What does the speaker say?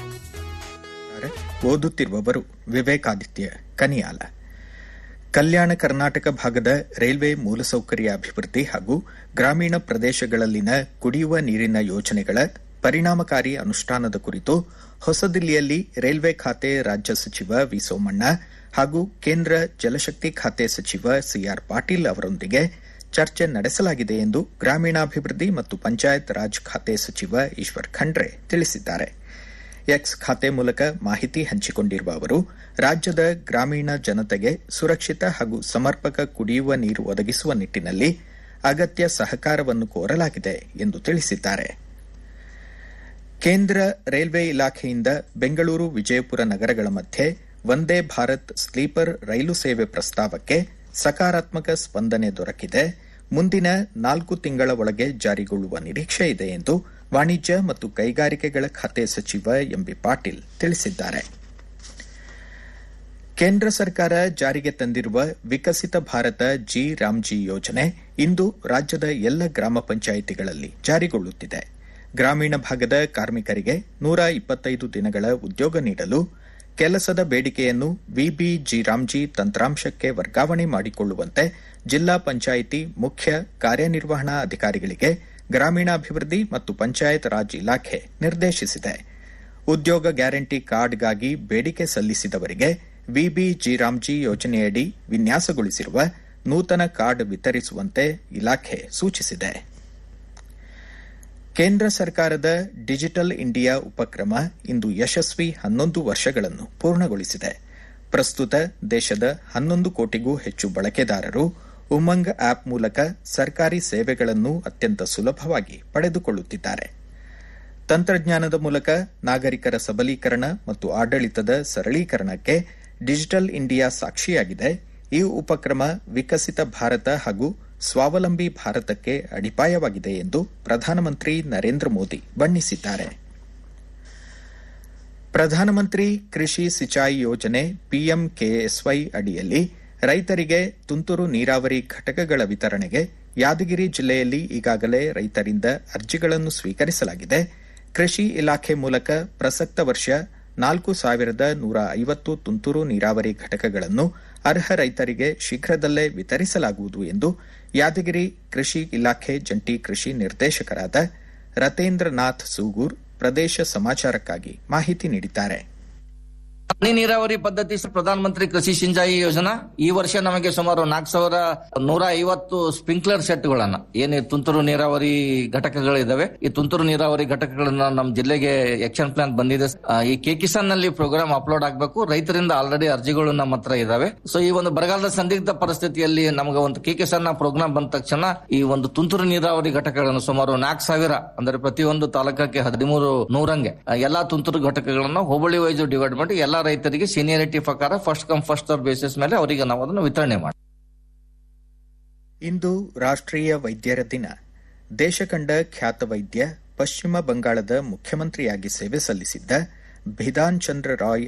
ಓದುತ್ತಿರುವವರು ವಿವೇಕಾದಿತ್ಯ ಕನಿಯಾಲ ಕಲ್ಯಾಣ ಕರ್ನಾಟಕ ಭಾಗದ ರೈಲ್ವೆ ಮೂಲಸೌಕರ್ಯ ಅಭಿವೃದ್ಧಿ ಹಾಗೂ ಗ್ರಾಮೀಣ ಪ್ರದೇಶಗಳಲ್ಲಿನ ಕುಡಿಯುವ ನೀರಿನ ಯೋಜನೆಗಳ ಪರಿಣಾಮಕಾರಿ ಅನುಷ್ಠಾನದ ಕುರಿತು ಹೊಸದಿಲ್ಲಿಯಲ್ಲಿ ರೈಲ್ವೆ ಖಾತೆ ರಾಜ್ಯ ಸಚಿವ ವಿ ಸೋಮಣ್ಣ ಹಾಗೂ ಕೇಂದ್ರ ಜಲಶಕ್ತಿ ಖಾತೆ ಸಚಿವ ಸಿಆರ್ ಪಾಟೀಲ್ ಅವರೊಂದಿಗೆ ಚರ್ಚೆ ನಡೆಸಲಾಗಿದೆ ಎಂದು ಗ್ರಾಮೀಣಾಭಿವೃದ್ಧಿ ಮತ್ತು ಪಂಚಾಯತ್ ರಾಜ್ ಖಾತೆ ಸಚಿವ ಈಶ್ವರ್ ಖಂಡ್ರೆ ತಿಳಿಸಿದ್ದಾರೆ ಎಕ್ಸ್ ಖಾತೆ ಮೂಲಕ ಮಾಹಿತಿ ಹಂಚಿಕೊಂಡಿರುವ ಅವರು ರಾಜ್ಯದ ಗ್ರಾಮೀಣ ಜನತೆಗೆ ಸುರಕ್ಷಿತ ಹಾಗೂ ಸಮರ್ಪಕ ಕುಡಿಯುವ ನೀರು ಒದಗಿಸುವ ನಿಟ್ಟಿನಲ್ಲಿ ಅಗತ್ಯ ಸಹಕಾರವನ್ನು ಕೋರಲಾಗಿದೆ ಎಂದು ತಿಳಿಸಿದ್ದಾರೆ ಕೇಂದ್ರ ರೈಲ್ವೆ ಇಲಾಖೆಯಿಂದ ಬೆಂಗಳೂರು ವಿಜಯಪುರ ನಗರಗಳ ಮಧ್ಯೆ ವಂದೇ ಭಾರತ್ ಸ್ಲೀಪರ್ ರೈಲು ಸೇವೆ ಪ್ರಸ್ತಾವಕ್ಕೆ ಸಕಾರಾತ್ಮಕ ಸ್ಪಂದನೆ ದೊರಕಿದೆ ಮುಂದಿನ ನಾಲ್ಕು ತಿಂಗಳ ಒಳಗೆ ಜಾರಿಗೊಳ್ಳುವ ನಿರೀಕ್ಷೆ ಇದೆ ಎಂದು ವಾಣಿಜ್ಯ ಮತ್ತು ಕೈಗಾರಿಕೆಗಳ ಖಾತೆ ಸಚಿವ ಎಂಬಿ ಪಾಟೀಲ್ ತಿಳಿಸಿದ್ದಾರೆ ಕೇಂದ್ರ ಸರ್ಕಾರ ಜಾರಿಗೆ ತಂದಿರುವ ವಿಕಸಿತ ಭಾರತ ಜಿ ರಾಮ್ಜಿ ಯೋಜನೆ ಇಂದು ರಾಜ್ಯದ ಎಲ್ಲ ಗ್ರಾಮ ಪಂಚಾಯಿತಿಗಳಲ್ಲಿ ಜಾರಿಗೊಳ್ಳುತ್ತಿದೆ ಗ್ರಾಮೀಣ ಭಾಗದ ಕಾರ್ಮಿಕರಿಗೆ ನೂರ ಇಪ್ಪತ್ತೈದು ದಿನಗಳ ಉದ್ಯೋಗ ನೀಡಲು ಕೆಲಸದ ಬೇಡಿಕೆಯನ್ನು ವಿಬಿ ಜಿರಾಮ್ಜಿ ತಂತ್ರಾಂಶಕ್ಕೆ ವರ್ಗಾವಣೆ ಮಾಡಿಕೊಳ್ಳುವಂತೆ ಜಿಲ್ಲಾ ಪಂಚಾಯಿತಿ ಮುಖ್ಯ ಕಾರ್ಯನಿರ್ವಹಣಾ ಅಧಿಕಾರಿಗಳಿಗೆ ಗ್ರಾಮೀಣಾಭಿವೃದ್ಧಿ ಮತ್ತು ಪಂಚಾಯತ್ ರಾಜ್ ಇಲಾಖೆ ನಿರ್ದೇಶಿಸಿದೆ ಉದ್ಯೋಗ ಗ್ಯಾರಂಟಿ ಕಾರ್ಡ್ಗಾಗಿ ಬೇಡಿಕೆ ಸಲ್ಲಿಸಿದವರಿಗೆ ವಿಬಿ ಜಿರಾಮ್ಜಿ ಯೋಜನೆಯಡಿ ವಿನ್ಯಾಸಗೊಳಿಸಿರುವ ನೂತನ ಕಾರ್ಡ್ ವಿತರಿಸುವಂತೆ ಇಲಾಖೆ ಸೂಚಿಸಿದೆ ಕೇಂದ್ರ ಸರ್ಕಾರದ ಡಿಜಿಟಲ್ ಇಂಡಿಯಾ ಉಪಕ್ರಮ ಇಂದು ಯಶಸ್ವಿ ಹನ್ನೊಂದು ವರ್ಷಗಳನ್ನು ಪೂರ್ಣಗೊಳಿಸಿದೆ ಪ್ರಸ್ತುತ ದೇಶದ ಹನ್ನೊಂದು ಕೋಟಿಗೂ ಹೆಚ್ಚು ಬಳಕೆದಾರರು ಉಮಂಗ್ ಆಪ್ ಮೂಲಕ ಸರ್ಕಾರಿ ಸೇವೆಗಳನ್ನು ಅತ್ಯಂತ ಸುಲಭವಾಗಿ ಪಡೆದುಕೊಳ್ಳುತ್ತಿದ್ದಾರೆ ತಂತ್ರಜ್ಞಾನದ ಮೂಲಕ ನಾಗರಿಕರ ಸಬಲೀಕರಣ ಮತ್ತು ಆಡಳಿತದ ಸರಳೀಕರಣಕ್ಕೆ ಡಿಜಿಟಲ್ ಇಂಡಿಯಾ ಸಾಕ್ಷಿಯಾಗಿದೆ ಈ ಉಪಕ್ರಮ ವಿಕಸಿತ ಭಾರತ ಹಾಗೂ ಸ್ವಾವಲಂಬಿ ಭಾರತಕ್ಕೆ ಅಡಿಪಾಯವಾಗಿದೆ ಎಂದು ಪ್ರಧಾನಮಂತ್ರಿ ನರೇಂದ್ರ ಮೋದಿ ಬಣ್ಣಿಸಿದ್ದಾರೆ ಪ್ರಧಾನಮಂತ್ರಿ ಕೃಷಿ ಸಿಂಚಾಯಿ ಯೋಜನೆ ಪಿಎಂಕೆಎಸ್ವೈ ಅಡಿಯಲ್ಲಿ ರೈತರಿಗೆ ತುಂತುರು ನೀರಾವರಿ ಘಟಕಗಳ ವಿತರಣೆಗೆ ಯಾದಗಿರಿ ಜಿಲ್ಲೆಯಲ್ಲಿ ಈಗಾಗಲೇ ರೈತರಿಂದ ಅರ್ಜಿಗಳನ್ನು ಸ್ವೀಕರಿಸಲಾಗಿದೆ ಕೃಷಿ ಇಲಾಖೆ ಮೂಲಕ ಪ್ರಸಕ್ತ ವರ್ಷ ನಾಲ್ಕು ಸಾವಿರದ ನೂರ ಐವತ್ತು ತುಂತುರು ನೀರಾವರಿ ಘಟಕಗಳನ್ನು ಅರ್ಹ ರೈತರಿಗೆ ಶೀಘ್ರದಲ್ಲೇ ವಿತರಿಸಲಾಗುವುದು ಎಂದು ಯಾದಗಿರಿ ಕೃಷಿ ಇಲಾಖೆ ಜಂಟಿ ಕೃಷಿ ನಿರ್ದೇಶಕರಾದ ರತೇಂದ್ರನಾಥ್ ಸೂಗೂರ್ ಪ್ರದೇಶ ಸಮಾಚಾರಕ್ಕಾಗಿ ಮಾಹಿತಿ ನೀಡಿದ್ದಾರೆ ಹನಿ ನೀರಾವರಿ ಪದ್ಧತಿ ಪ್ರಧಾನ ಮಂತ್ರಿ ಕೃಷಿ ಸಿಂಚಾಯಿ ಯೋಜನಾ ಈ ವರ್ಷ ನಮಗೆ ಸುಮಾರು ನಾಲ್ಕು ಸಾವಿರ ನೂರ ಐವತ್ತು ಸ್ಪ್ರಿಂಕ್ಲರ್ ಸೆಟ್ಗಳನ್ನ ಏನು ತುಂತುರು ನೀರಾವರಿ ಘಟಕಗಳಿದಾವೆ ಈ ತುಂತುರು ನೀರಾವರಿ ಘಟಕಗಳನ್ನ ನಮ್ಮ ಜಿಲ್ಲೆಗೆ ಆಕ್ಷನ್ ಪ್ಲಾನ್ ಬಂದಿದೆ ಆ, ಈ ಕೆ ಕಿಸಾನ್ ನಲ್ಲಿ ಪ್ರೋಗ್ರಾಮ್ ಅಪ್ಲೋಡ್ ಆಗಬೇಕು ರೈತರಿಂದ ಆಲ್ರೆಡಿ ಅರ್ಜಿಗಳು ನಮ್ಮ ಹತ್ರ ಇದಾವೆ ಸೊ ಈ ಒಂದು ಬರಗಾಲದ ಸಂದಿಗ್ಧ ಪರಿಸ್ಥಿತಿಯಲ್ಲಿ ನಮಗೆ ಒಂದು ಕೆ ಕಿಸಾನ್ ಪ್ರೋಗ್ರಾಮ್ ಬಂದ ತಕ್ಷಣ ಈ ಒಂದು ತುಂತುರು ನೀರಾವರಿ ಘಟಕಗಳನ್ನು ಸುಮಾರು ನಾಲ್ಕು ಸಾವಿರ ಅಂದ್ರೆ ಪ್ರತಿಯೊಂದು ತಾಲೂಕಕ್ಕೆ ಹದಿಮೂರು ನೂರಂಗೆ ಆ, ಎಲ್ಲಾ ತುಂತುರು ಘಟಕಗಳನ್ನು ಹೋಬಳಿ ವೈಸ್ ಡಿವೈಡ್ ಮಾಡಿ ಎಲ್ಲಾ ರೈತರಿಗೆ ಸೀನಿಯರಿಟಿ ಪ್ರಕಾರ first come first serve basis ಮೇಲೆ ಅವರಿಗೆ ನಾವು ಅದನ್ನು ವಿತರಣೆ ಮಾಡಿ ಇಂದು ರಾಷ್ಟ್ರೀಯ ವೈದ್ಯರ ದಿನ ದೇಶ ಕಂಡ ಖ್ಯಾತ ವೈದ್ಯ ಪಶ್ಚಿಮ ಬಂಗಾಳದ ಮುಖ್ಯಮಂತ್ರಿಯಾಗಿ ಸೇವೆ ಸಲ್ಲಿಸಿದ್ದ ಭಿಧಾನ್ ಚಂದ್ರ ರಾಯ್